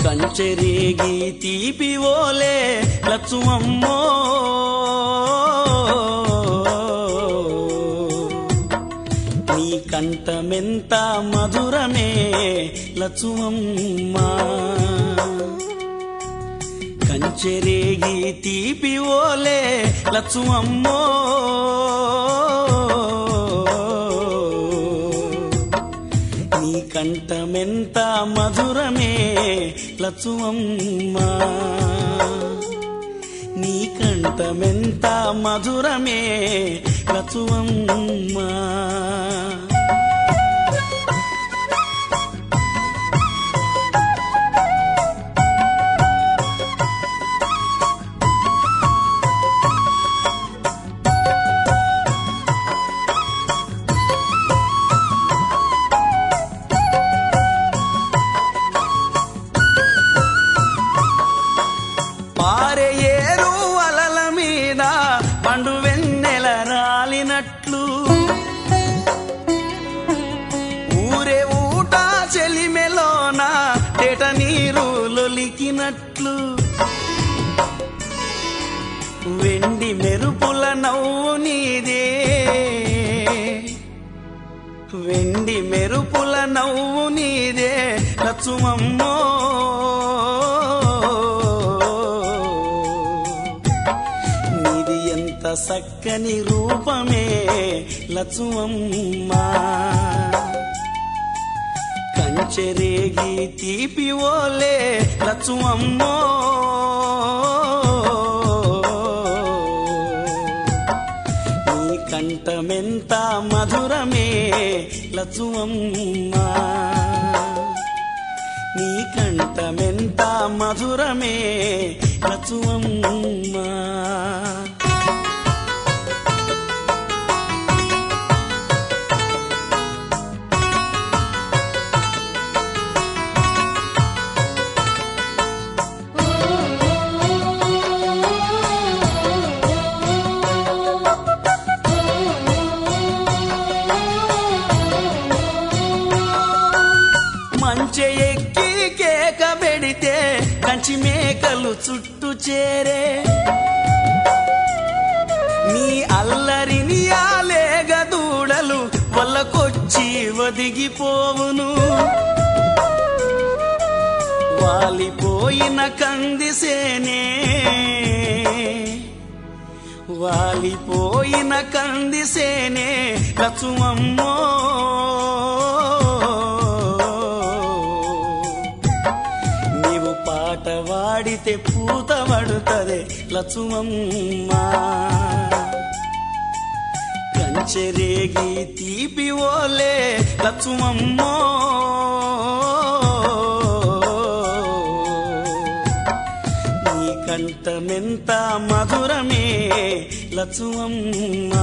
కంచెరేగి తీపి ఓలే లచ్చువమ్మో నీ కంఠమెంత మధురమే లచ్చువమ్మా కంచెరేగి తీపి ఓలే లచ్చువమ్మో నీ కంఠమెంత మధురమే లచ్చువమ్మా నీ కంఠమెంత మధురమే లచ్చువమ్మా పారే ఏరు అలల మీద పండు వెన్నెల రాలినట్లు ఊరే ఊట చెలిమెలోన తేట నీరు లొలికినట్లు వెండి మెరుపుల నవ్వు నీదే వెండి మెరుపుల నవ్వు నీదే లచ్చుమమ్మో నీది ఎంత చక్కని రూపమే లచ్చుమమ్మా కంచెరేగి తీపి ఓలే లచ్చుమమ్మో నీ కంఠమెంత మధురమే లచ్చువమ్మా నీ కంఠమెంత మధురమే లచ్చువమ్మా మంచె ఎక్కి కేక పెడితే కంచి మేకలు చుట్టూ చేరే నీ అల్లరిని ఆలేగ దూడలు వల్లకొచ్చి ఒదిగిపోవును వాలిపోయిన కందిసేనే వాలిపోయిన కందిసేనే లచుమమ్మో నీవు పాట వాడితే పూత పడుతుంది లచుమమ్మా కంచెరేగి తీపి ఓలే లచుమమ్మో నీ కంఠమెంత మధురమే లచువమ్మా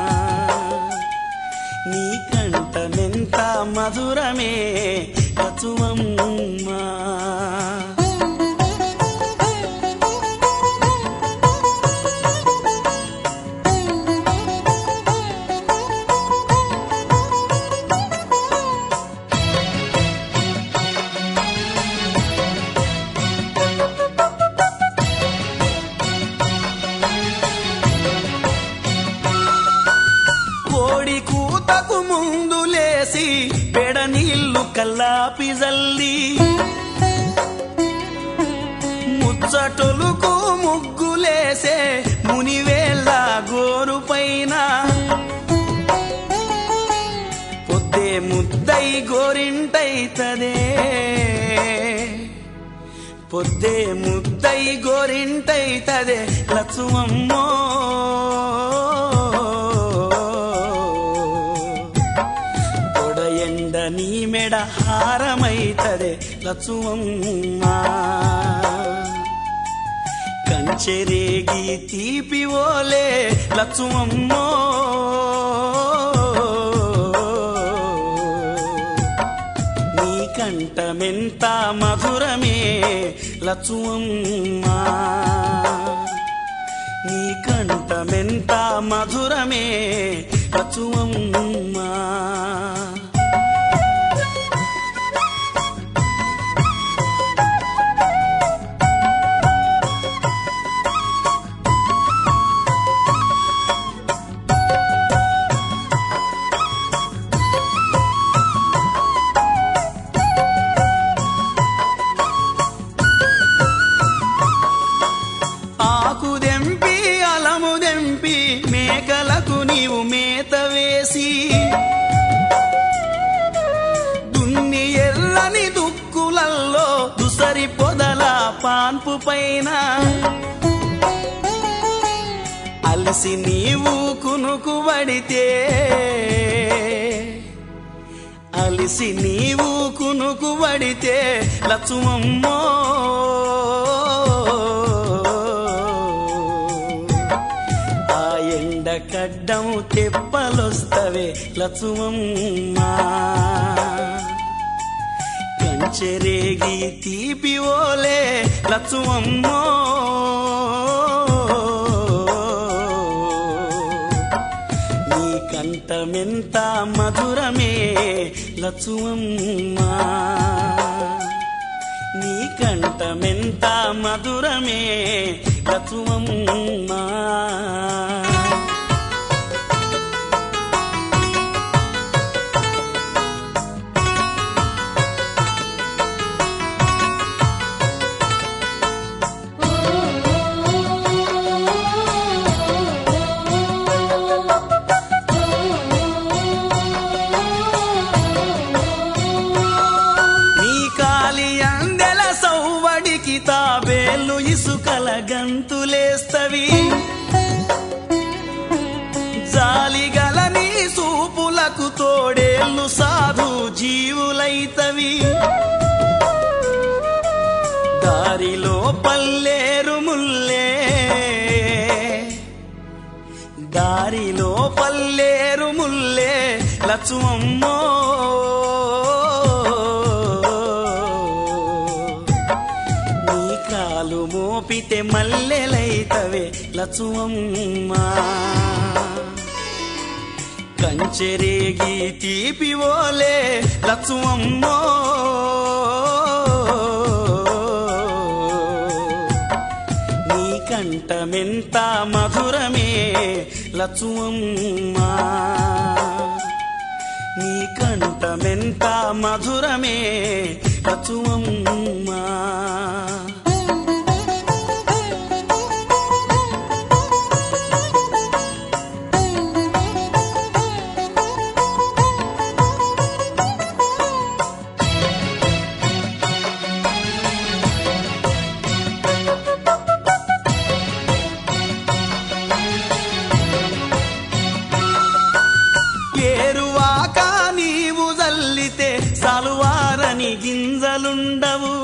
నీ కంఠమెంత మధురమే లచువమ్మా కోడి కూతకు ముందు లేసి పెడ నీళ్లు కల్లాపి జల్లి ముచ్చటొలుకు ముగ్గులేసే మునివేళ్ళ గోరు పైన పొద్దే ముద్దై గోరింటైతదే పొద్దే ముద్దై గోరింటైతదే లచ్చువమ్మో కొడయండ నీ మెడ హారమైతదే లచ్చువమ్మా కంచెరేగి తీపి ఓలే లచ్చువమ్మో నీ కంఠమెంత మధురమే లచ్చువమ్మా నీ కంఠమెంత మధురమే లచ్చువమ్మా పచ్చరి పొదల పాన్పు పైన అలసి నీవు కునుకు పడితే అలిసి నీవు కునుకు పడితే లచ్చుమమ్మో ఆ ఎండ కడ్డం తెప్పలొస్తవే లచ్చుమమ్మా కంచెరేగి తీపి ఓలే లచ్చుమమ్మో నీ కంఠమెంత మధురమే లచ్చుమమ్మా నీ కంఠమెంత మధురమే లచ్చుమమ్మా నీ కాలి అందెల సౌవడికి తాబేలు ఇసుకల గంతులేస్తవి జాలిగల నీ సూపులకు తోడేళ్ళు సాధు జీవులైతవి దారిలో పల్లేరు ముల్లే దారిలో పల్లేరు ముల్లే లచ్చుమమ్మో నీ కాలు మోపితే మల్లెలైతవే లచ్చుమమ్మా కంచెరేగి తీపి ఓలే లచ్చుమమ్మో నీ కంఠమెంత మధురమే లచ్చుమమ్మా నీ కంఠమెంత మధురమే లచ్చుమమ్మా ఏరువాక నీవు జల్లితే సలువారని గింజలుండవు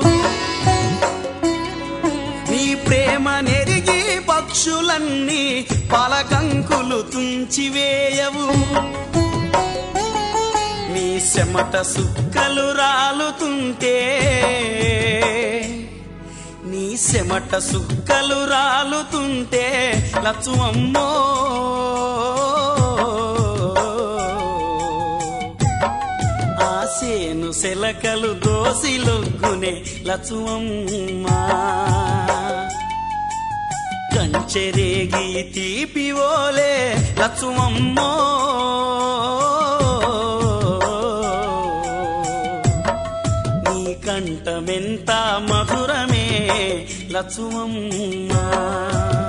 నీ ప్రేమ నెరిగి పక్షులన్నీ పలకంకులు తుంచివేయవు నీ చెమట సుక్కలు రాలుతుంటే నీ చెమట సుక్కలు రాలుతుంటే లచ్చుమమ్మో ఆసేను సెలకలు దోసిలొగ్గునే లచ్చుమమ్మా కంచెరేగి తీపి ఓలే లచ్చుమమ్మో నీ కంఠమెంత మధురమే లచ్చుమమ్మా